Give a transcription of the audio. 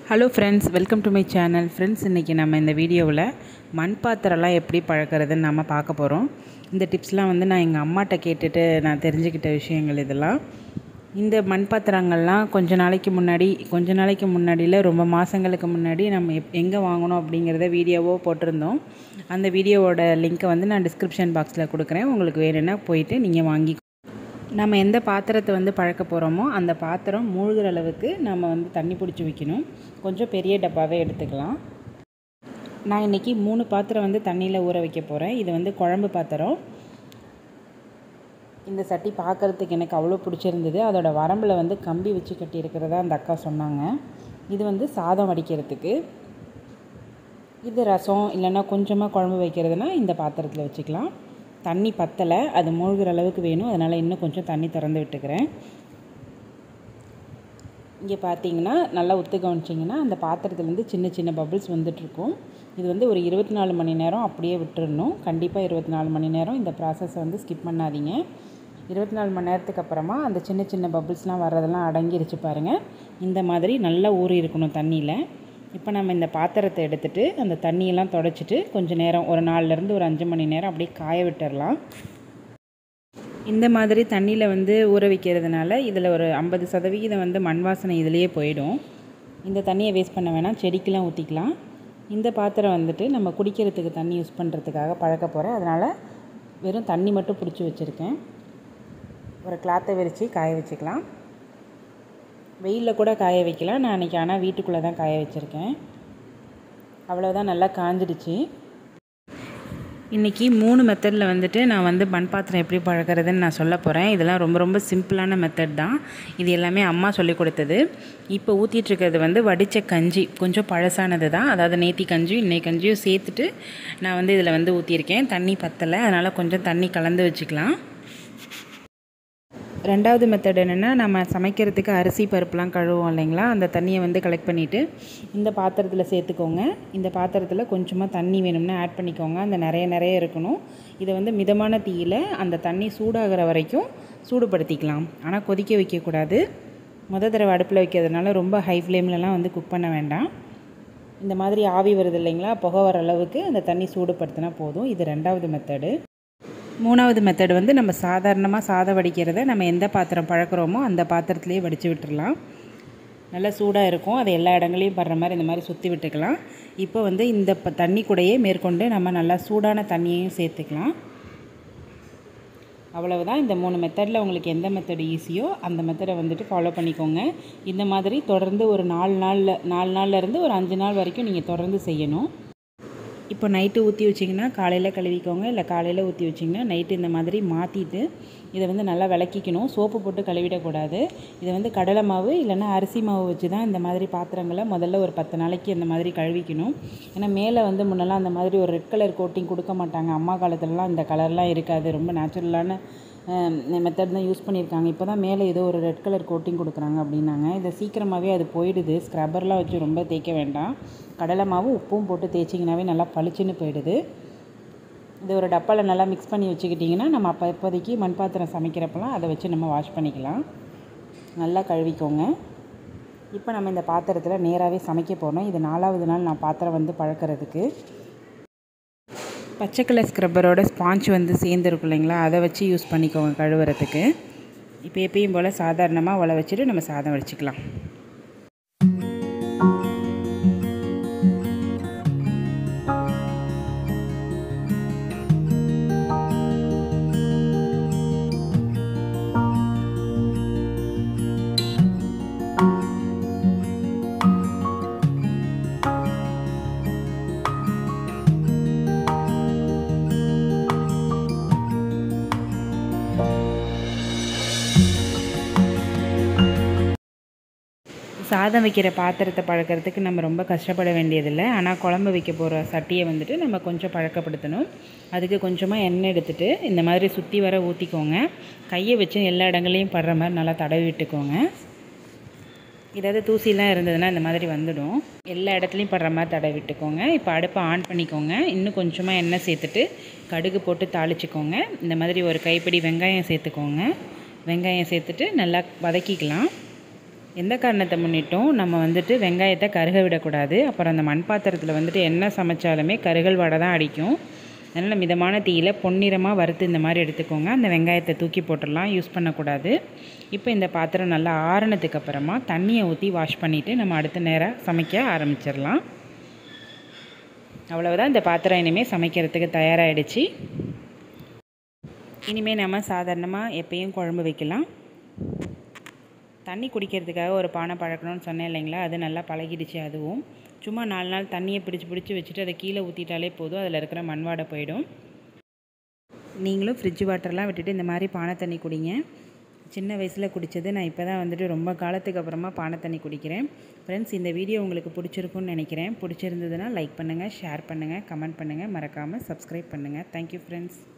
hello friends welcome to my channel friends இன்றைக்கி நம்ம இந்த வீடியோவில் மண் பாத்திரம்லாம் எப்படி பழக்கிறதுன்னு நம்ம பார்க்க போகிறோம் இந்த டிப்ஸ்லாம் வந்து நான் எங்கள் அம்மாட்ட கேட்டுட்டு நான் தெரிஞ்சுக்கிட்ட விஷயங்கள் இதெல்லாம் இந்த மண் பாத்திரங்கள்லாம் கொஞ்ச நாளைக்கு முன்னாடி கொஞ்ச நாளைக்கு முன்னாடியில் ரொம்ப மாதங்களுக்கு முன்னாடி நம்ம எப் எங்கே வாங்கணும் அப்படிங்கிறத வீடியோவோ போட்டிருந்தோம் அந்த வீடியோவோட லிங்க்கை வந்து நான் டிஸ்கிரிப்ஷன் பாக்ஸில் கொடுக்குறேன் உங்களுக்கு வேணும்னா போயிட்டு நீங்கள் வாங்கி நம்ம எந்த பாத்திரத்தை வந்து பழக்க போகிறோமோ அந்த பாத்திரம் மூழ்கிற அளவுக்கு நம்ம வந்து தண்ணி பிடிச்சி வைக்கணும் கொஞ்சம் பெரிய டப்பாவே எடுத்துக்கலாம் நான் இன்றைக்கி மூணு பாத்திரம் வந்து தண்ணியில் ஊற வைக்க போகிறேன் இது வந்து குழம்பு பாத்திரம் இந்த சட்டி பார்க்குறதுக்கு எனக்கு அவ்வளோ பிடிச்சிருந்தது அதோட வரம்பில் வந்து கம்பி வச்சு கட்டியிருக்கிறதா அந்த அக்கா சொன்னாங்க இது வந்து சாதம் வடிக்கிறதுக்கு இது ரசம் இல்லைன்னா கொஞ்சமாக குழம்பு வைக்கிறதுனா இந்த பாத்திரத்தில் வச்சுக்கலாம் தண்ணி பத்தலை அது மூழ்கிற அளவுக்கு வேணும் அதனால் இன்னும் கொஞ்சம் தண்ணி திறந்து விட்டுக்கிறேன் இங்கே பார்த்தீங்கன்னா நல்லா ஒத்து கவனிச்சிங்கன்னா அந்த பாத்திரத்துலேருந்து சின்ன சின்ன பபிள்ஸ் வந்துட்டுருக்கும் இது வந்து ஒரு இருபத்தி நாலு மணி நேரம் அப்படியே விட்டுறணும் கண்டிப்பாக இருபத்தி நாலு மணி நேரம் இந்த ப்ராசஸை வந்து ஸ்கிப் பண்ணாதீங்க இருபத்தி நாலு மணி நேரத்துக்கு அப்புறமா அந்த சின்ன சின்ன பபிள்ஸ்லாம் வர்றதெல்லாம் அடங்கிருச்சு பாருங்கள் இந்த மாதிரி நல்லா ஊறி இருக்கணும் தண்ணியில் இப்போ நம்ம இந்த பாத்திரத்தை எடுத்துகிட்டு அந்த தண்ணியெல்லாம் தொடச்சிட்டு கொஞ்சம் நேரம் ஒரு நாலுலேருந்து ஒரு அஞ்சு மணி நேரம் அப்படியே காய விட்டுறலாம் இந்த மாதிரி தண்ணியில் வந்து ஊற வைக்கிறதுனால இதில் ஒரு ஐம்பது சதவிகிதம் வந்து மண் வாசனை இதிலேயே போயிடும் இந்த தண்ணியை வேஸ்ட் பண்ண வேணாம் செடிக்கெலாம் ஊற்றிக்கலாம் இந்த பாத்திரம் வந்துட்டு நம்ம குடிக்கிறதுக்கு தண்ணி யூஸ் பண்ணுறதுக்காக பழக்க போகிறேன் அதனால் வெறும் தண்ணி மட்டும் பிடிச்சி வச்சுருக்கேன் ஒரு கிளாத்தை விரித்து காய வச்சுக்கலாம் வெயிலில் கூட காய வைக்கலாம் நான் அன்றைக்கி ஆனால் வீட்டுக்குள்ளே தான் காய வச்சுருக்கேன் அவ்வளோதான் நல்லா காஞ்சிடுச்சு இன்றைக்கி மூணு மெத்தடில் வந்துட்டு நான் வந்து மண் பாத்திரம் எப்படி பழக்கிறதுன்னு நான் சொல்ல போகிறேன் இதெல்லாம் ரொம்ப ரொம்ப சிம்பிளான மெத்தட் தான் இது எல்லாமே அம்மா சொல்லி கொடுத்தது இப்போ ஊற்றிட்டுருக்கிறது வந்து வடித்த கஞ்சி கொஞ்சம் பழசானது தான் அதாவது நேத்தி கஞ்சியும் இன்னைக்கு கஞ்சியும் சேர்த்துட்டு நான் வந்து இதில் வந்து ஊற்றியிருக்கேன் தண்ணி பத்தலை அதனால் கொஞ்சம் தண்ணி கலந்து வச்சுக்கலாம் ரெண்டாவது மெத்தட் என்னென்னா நம்ம சமைக்கிறதுக்கு அரிசி பருப்புலாம் கழுவோம் இல்லைங்களா அந்த தண்ணியை வந்து கலெக்ட் பண்ணிவிட்டு இந்த பாத்திரத்தில் சேர்த்துக்கோங்க இந்த பாத்திரத்தில் கொஞ்சமாக தண்ணி வேணும்னா ஆட் பண்ணிக்கோங்க அந்த நிறைய நிறைய இருக்கணும் இதை வந்து மிதமான தீயில் அந்த தண்ணி சூடாகிற வரைக்கும் சூடுபடுத்திக்கலாம் ஆனால் கொதிக்க வைக்கக்கூடாது முத தடவை அடுப்பில் வைக்கிறதுனால ரொம்ப ஹை ஃப்ளேம்லலாம் வந்து குக் பண்ண வேண்டாம் இந்த மாதிரி ஆவி வருது இல்லைங்களா புகை வர அளவுக்கு அந்த தண்ணி சூடுபடுத்தினா போதும் இது ரெண்டாவது மெத்தடு மூணாவது மெத்தட் வந்து நம்ம சாதாரணமாக சாதம் வடிக்கிறத நம்ம எந்த பாத்திரம் பழக்கிறோமோ அந்த பாத்திரத்துலேயே வடித்து விட்டுறலாம் நல்லா சூடாக இருக்கும் அதை எல்லா இடங்களையும் படுற மாதிரி இந்த மாதிரி சுற்றி விட்டுக்கலாம் இப்போ வந்து இந்த ப தண்ணி கூடயே மேற்கொண்டு நம்ம நல்லா சூடான தண்ணியையும் சேர்த்துக்கலாம் அவ்வளவுதான் இந்த மூணு மெத்தடில் உங்களுக்கு எந்த மெத்தட் ஈஸியோ அந்த மெத்தடை வந்துட்டு ஃபாலோ பண்ணிக்கோங்க இந்த மாதிரி தொடர்ந்து ஒரு நாலு நாளில் நாலு நாள்லேருந்து ஒரு அஞ்சு நாள் வரைக்கும் நீங்கள் தொடர்ந்து செய்யணும் இப்போ நைட்டு ஊற்றி வச்சிங்கன்னா காலையில் கழுவிக்கோங்க இல்லை காலையில் ஊற்றி வச்சிங்கன்னா நைட்டு இந்த மாதிரி மாற்றிட்டு இதை வந்து நல்லா விளக்கிக்கணும் சோப்பு போட்டு கழுவிடக்கூடாது இதை வந்து கடலை மாவு இல்லைன்னா அரிசி மாவு வச்சு தான் இந்த மாதிரி பாத்திரங்களை முதல்ல ஒரு பத்து நாளைக்கு இந்த மாதிரி கழுவிக்கணும் ஏன்னா மேலே வந்து முன்னெல்லாம் அந்த மாதிரி ஒரு ரெட் கலர் கோட்டிங் கொடுக்க மாட்டாங்க அம்மா காலத்துலலாம் இந்த கலர்லாம் இருக்காது ரொம்ப நேச்சுரலான மெத்தட் தான் யூஸ் பண்ணியிருக்காங்க இப்போ தான் மேலே ஏதோ ஒரு ரெட் கலர் கோட்டிங் கொடுக்குறாங்க அப்படின்னாங்க இதை சீக்கிரமாகவே அது போயிடுது ஸ்க்ரப்பர்லாம் வச்சு ரொம்ப தேய்க்க வேண்டாம் கடலை மாவு உப்பும் போட்டு தேய்ச்சிங்கனாவே நல்லா பளிச்சுன்னு போயிடுது இது ஒரு டப்பாவில் நல்லா மிக்ஸ் பண்ணி வச்சுக்கிட்டிங்கன்னா நம்ம அப்போ இப்போதைக்கு மண் பாத்திரம் சமைக்கிறப்பெல்லாம் அதை வச்சு நம்ம வாஷ் பண்ணிக்கலாம் நல்லா கழுவிக்கோங்க இப்போ நம்ம இந்த பாத்திரத்தில் நேராகவே சமைக்க போகிறோம் இது நாலாவது நாள் நான் பாத்திரம் வந்து பழக்கிறதுக்கு பச்சை கலர் ஸ்க்ரப்பரோட ஸ்பாஞ்ச் வந்து சேர்ந்துருக்கும் இல்லைங்களா அதை வச்சு யூஸ் பண்ணிக்கோங்க கழுவுறதுக்கு இப்போ எப்பயும் போல் சாதாரணமாக உழ வச்சுட்டு நம்ம சாதம் வடிச்சிக்கலாம் சாதம் வைக்கிற பாத்திரத்தை பழக்கிறதுக்கு நம்ம ரொம்ப கஷ்டப்பட வேண்டியதில்லை ஆனால் குழம்பு வைக்க போகிற சட்டியை வந்துட்டு நம்ம கொஞ்சம் பழக்கப்படுத்தணும் அதுக்கு கொஞ்சமாக எண்ணெய் எடுத்துகிட்டு இந்த மாதிரி சுற்றி வர ஊற்றிக்கோங்க கையை வச்சு எல்லா இடங்களையும் படுற மாதிரி நல்லா தடவி விட்டுக்கோங்க ஏதாவது தூசிலாம் இருந்ததுன்னா இந்த மாதிரி வந்துடும் எல்லா இடத்துலையும் படுற மாதிரி தடவி விட்டுக்கோங்க இப்போ அடுப்பை ஆன் பண்ணிக்கோங்க இன்னும் கொஞ்சமாக எண்ணெய் சேர்த்துட்டு கடுகு போட்டு தாளிச்சிக்கோங்க இந்த மாதிரி ஒரு கைப்பிடி வெங்காயம் சேர்த்துக்கோங்க வெங்காயம் சேர்த்துட்டு நல்லா வதக்கிக்கலாம் எந்த காரணத்தை முன்னிட்டும் நம்ம வந்துட்டு வெங்காயத்தை கருக விடக்கூடாது அப்புறம் அந்த மண் பாத்திரத்தில் வந்துட்டு என்ன சமைச்சாலுமே கருகல் வடை தான் அடிக்கும் அதனால் மிதமான தீயில் பொன்னிறமாக வறுத்து இந்த மாதிரி எடுத்துக்கோங்க அந்த வெங்காயத்தை தூக்கி போட்டுடலாம் யூஸ் பண்ணக்கூடாது இப்போ இந்த பாத்திரம் நல்லா ஆறுனதுக்கு அப்புறமா தண்ணியை ஊற்றி வாஷ் பண்ணிவிட்டு நம்ம அடுத்த நேரம் சமைக்க ஆரம்பிச்சிடலாம் அவ்வளவுதான் இந்த பாத்திரம் இனிமேல் சமைக்கிறதுக்கு தயாராகிடுச்சு இனிமேல் நம்ம சாதாரணமாக எப்பயும் குழம்பு வைக்கலாம் தண்ணி குடிக்கிறதுக்காக ஒரு பானை பழக்கணும்னு சொன்னேன் இல்லைங்களா அது நல்லா பழகிடுச்சு அதுவும் சும்மா நாலு நாள் தண்ணியை பிடிச்சி பிடிச்சி வச்சுட்டு அதை கீழே ஊற்றிட்டாலே போதும் அதில் இருக்கிற மண் வாடை போயிடும் நீங்களும் ஃப்ரிட்ஜ் வாட்டர்லாம் விட்டுட்டு இந்த மாதிரி பானை தண்ணி குடிங்க சின்ன வயசில் குடித்தது நான் இப்போ தான் வந்துட்டு ரொம்ப காலத்துக்கு அப்புறமா பானை தண்ணி குடிக்கிறேன் ஃப்ரெண்ட்ஸ் இந்த வீடியோ உங்களுக்கு பிடிச்சிருக்குன்னு நினைக்கிறேன் பிடிச்சிருந்ததுன்னா லைக் பண்ணுங்கள் ஷேர் பண்ணுங்கள் கமெண்ட் பண்ணுங்கள் மறக்காமல் சப்ஸ்கிரைப் பண்ணுங்கள் தேங்க்யூ ஃப்ரெண்ட்ஸ்